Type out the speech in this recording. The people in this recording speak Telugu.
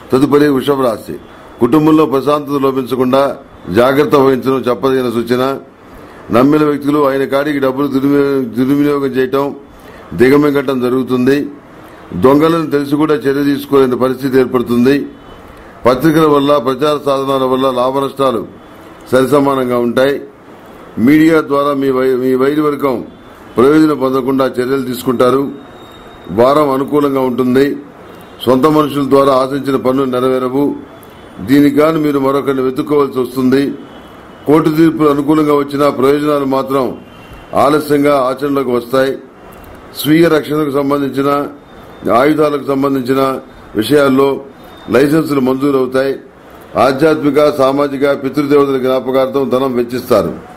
తదుపరి వృషభ రాశి కుటుంబంలో ప్రశాంతత లోపించకుండా జాగ్రత్త వహించడం చెప్పదగిన సూచన నమ్మిన వ్యక్తులు ఆయన కాడికి డబ్బులు దుర్వినియోగం దుర్వినియోగం చేయటం దిగమింగటం జరుగుతుంది దొంగలను తెలిసి కూడా చర్య తీసుకోలేని పరిస్థితి ఏర్పడుతుంది పత్రికల వల్ల ప్రచార సాధనాల వల్ల లాభ నష్టాలు సరిసమానంగా ఉంటాయి మీడియా ద్వారా మీ వై- మీ వైద్యవర్గం ప్రయోజనం పొందకుండా చర్యలు తీసుకుంటారు వారం అనుకూలంగా ఉంటుంది సొంత మనుషుల ద్వారా ఆశించిన పనులు నెరవేరవు దీనికి గాను మీరు మరొకరిని వెతుక్కోవాల్సి వస్తుంది కోర్టు తీర్పులు అనుకూలంగా వచ్చినా ప్రయోజనాలు మాత్రం ఆలస్యంగా ఆచరణలోకి వస్తాయి స్వీయ రక్షణకు సంబంధించిన ఆయుధాలకు సంబంధించిన విషయాల్లో లైసెన్సులు మంజూరవుతాయి ఆధ్యాత్మిక సామాజిక పితృదేవతల జ్ఞాపకార్థం ధనం వెచ్చిస్తారు